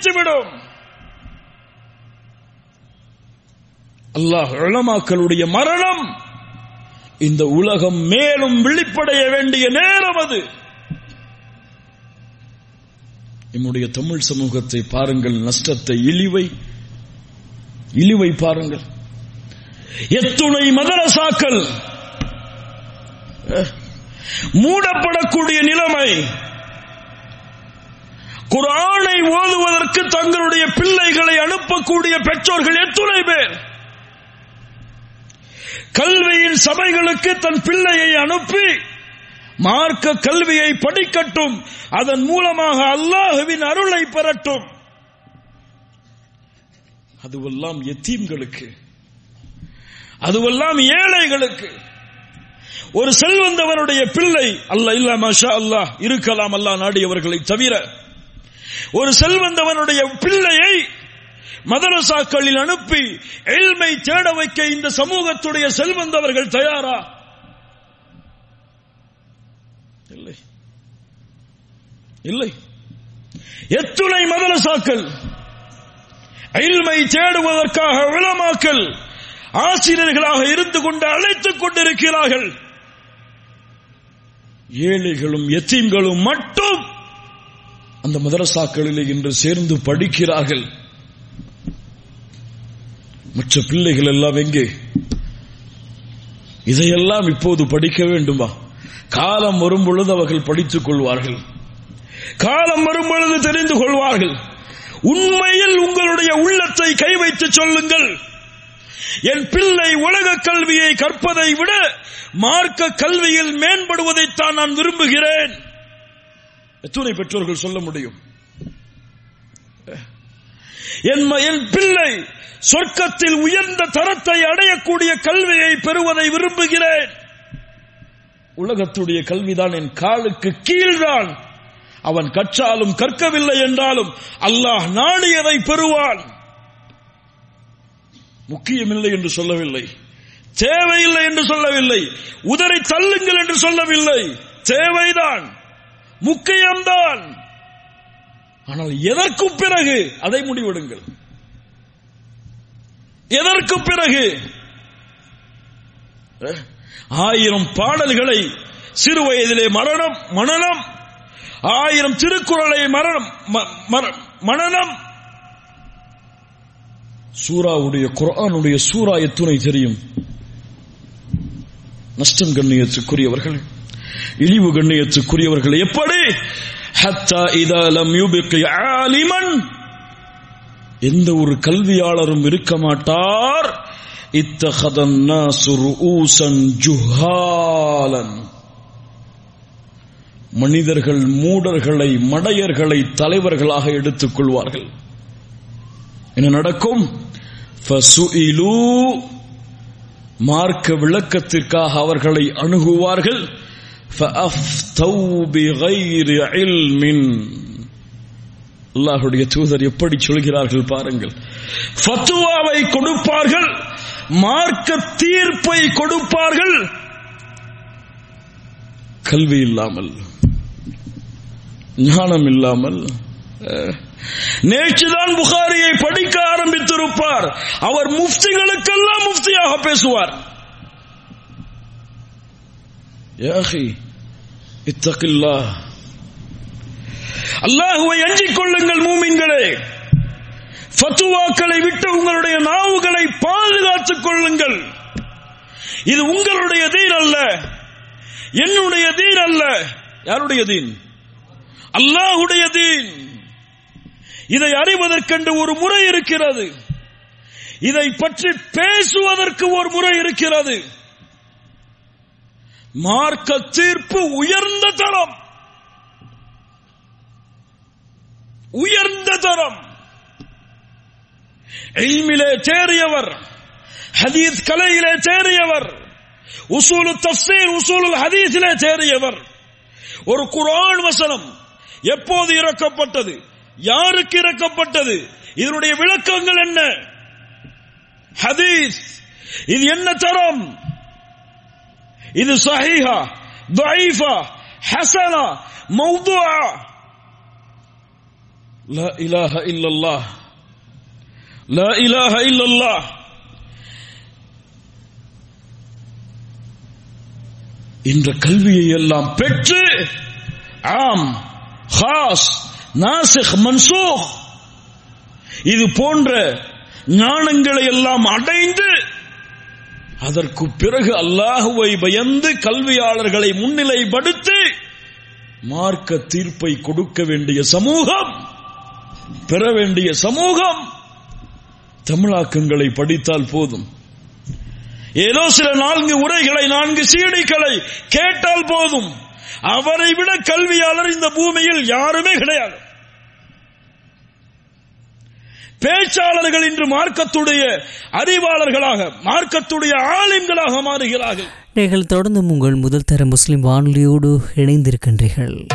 முடித்துவிடும் அல்லாஹ் உலமாக்களுடைய மரணம் இந்த உலகம் மேலும் விழிப்படைய வேண்டிய நேரம் அது நம்முடைய தமிழ் சமூகத்தை பாருங்கள் நஷ்டத்தை இழிவை இழிவை பாருங்கள் எத்துணை மதரசாக்கள் அஹ், மூடப்படக்கூடிய நிலைமை குர்ஆனை ஓதுவதற்கு தங்களுடைய பிள்ளைகளை அனுப்பக்கூடிய பெற்றோர்கள் எத்துணை பேர் கல்வியின் சபைகளுக்கு தன் பிள்ளையை அனுப்பி மார்க்க கல்வியை படிக்கட்டும் அதன் மூலமாக அல்லாஹுவின் அருளை பெறட்டும் அதுவெல்லாம் எத்தீம்களுக்கு அதுவெல்லாம் ஏழைகளுக்கு ஒரு செல்வந்தவனுடைய பிள்ளை அல்ல இல்ல மாஷா அல்லாஹ் இருக்கலாம் அல்லாஹ் நாடியவர்களை தவிர ஒரு செல்வந்தவனுடைய பிள்ளையை மதரசாக்களில் அனுப்பி எல்மை தேட வைக்க இந்த சமூகத்துடைய செல்வந்தவர்கள் தயாரா இல்லை இல்லை எத்துணை மதரசாக்கள் எல்மை தேடுவதற்காக விளமாக்கல் ஆசிரியர்களாக இருந்து கொண்டு அழைத்துக் கொண்டிருக்கிறார்கள் ஏழைகளும் எத்தீம்களும் மட்டும் அந்த மதரசாக்களில் இன்று சேர்ந்து படிக்கிறார்கள் மற்ற பிள்ளைகள் எல்லாம் எங்கே இதையெல்லாம் இப்போது படிக்க வேண்டுமா காலம் வரும் பொழுது அவர்கள் படித்துக் கொள்வார்கள் காலம் வரும் பொழுது தெரிந்து கொள்வார்கள் உண்மையில் உங்களுடைய உள்ளத்தை கை வைத்து சொல்லுங்கள் என் பிள்ளை உலக கல்வியை கற்பதை விட மார்க்க கல்வியில் மேம்படுவதைத்தான் நான் விரும்புகிறேன் எத்துணை பெற்றோர்கள் சொல்ல முடியும் என் ம- என் பிள்ளை சொர்க்கத்தில் உயர்ந்த தரத்தை அடையக்கூடிய கல்வியை பெறுவதை விரும்புகிறேன் உலகத்துடைய கல்விதான் என் காலுக்கு கீழ்தான் அவன் கற்றாலும் கற்கவில்லை என்றாலும் அல்லாஹ் நாடியதை பெறுவான் முக்கியமில்லை என்று சொல்லவில்லை தேவையில்லை என்று சொல்லவில்லை உதரை தள்ளுங்கள் என்று சொல்லவில்லை தேவைதான் முக்கியம்தான் ஆனால் எதற்கு பிறகு அதை முடிவெடுங்கள் எதற்கு பிறகு அஹ், ஆயிரம் பாடல்களை சிறு வயதிலே மரணம் மனநம் ஆயிரம் திருக்குறளை மரணம் ம- மர- மனநம் சூராவுடைய குர்ஆனுடைய சூரா எத்துணை தெரியும் நஷ்டம் கண்ணியத்துக்குரியவர்கள் இழிவு கண்ணியத்துக்குரியவர்கள் எப்படி ஹத்தா இதா லம் யுபிகி ஆலிமன் எந்த ஒரு கல்வியாளரும் இருக்க மாட்டார் இத்தகதன் நாசு ரூசன் ஜுஹாலன் மனிதர்கள் மூடர்களை மடையர்களை தலைவர்களாக எடுத்துக் கொள்வார்கள் என்ன நடக்கும் ஃபசுஇலு மார்க்க விளக்கத்திற்காக அவர்களை அணுகுவார்கள் ஃபஅஃப்தௌ பிகைரி இல்மின் அல்லாஹ்வுடைய தூதர் எப்படி சொல்கிறார்கள் பாருங்கள் ஃபத்துவாவை கொடுப்பார்கள் மார்க்க தீர்ப்பை கொடுப்பார்கள் கல்வி இல்லாமல் ஞானம் இல்லாமல் அஹ், நேற்றுதான் புகாரியை படிக்க ஆரம்பித்திருப்பார் அவர் முஃப்திகளுக்கெல்லாம் முஃப்தியாக பேசுவார் யாஹி இத்தகில்லா அல்லாஹுவை அஞ்சிக் கொள்ளுங்கள் மூமின்களே ஃபத்துவாக்களை விட்டு உங்களுடைய நாவுகளை பாதுகாத்துக் கொள்ளுங்கள் இது உங்களுடைய தீன் அல்ல என்னுடைய தீன் அல்ல யாருடைய தீன் அல்லாஹுடைய தீன் இதை அறிவதற்கென்று ஒரு முறை இருக்கிறது இதை பற்றி பேசுவதற்கு ஒரு முறை இருக்கிறது மார்க்க தீர்ப்பு உயர்ந்த தரம் உயர்ந்த தரம் இல்மிலே தேறியவர் ஹதீஸ் கலையிலே தேறியவர் உசூலு தஃசீர் உசூலுல் ஹதீஸிலே தேறியவர் ஒரு குர்ஆன் வசனம் எப்போது இறக்கப்பட்டது யாருக்கு இறக்கப்பட்டது இதனுடைய விளக்கங்கள் என்ன ஹதீஸ் இது என்ன தரம் இது சஹீஹா ضعيفة حسنة موضوعة லா இலாஹ இல்லல்லாஹ் லா இலாஹ இல்லல்லாஹ் என்ற கல்வியை எல்லாம் பெற்று ஆம் ஹாஸ் நாசிக் மன்சூக் இது போன்ற ஞானங்களை எல்லாம் அடைந்து அதற்கு பிறகு அல்லாஹுவை பயந்து கல்வியாளர்களை முன்னிலைப்படுத்தி மார்க்க தீர்ப்பை கொடுக்க வேண்டிய சமூகம் பெற வேண்டிய சமூகம் தமிழாக்கங்களை படித்தால் போதும் ஏதோ சில நான்கு உரைகளை நான்கு சீடிகளை கேட்டால் போதும் அவரை விட கல்வியாளர் இந்த பூமியில் யாருமே கிடையாது பேச்சாளர்கள் இன்று மார்க்கத்துடைய அறிவாளர்களாக மார்க்கத்துடைய ஆலிம்களாக மாறுகிறார்கள் நீங்கள் தொடர்ந்து உங்கள் முதல் தர முஸ்லிம் வானொலியோடு இணைந்திருக்கின்றீர்கள்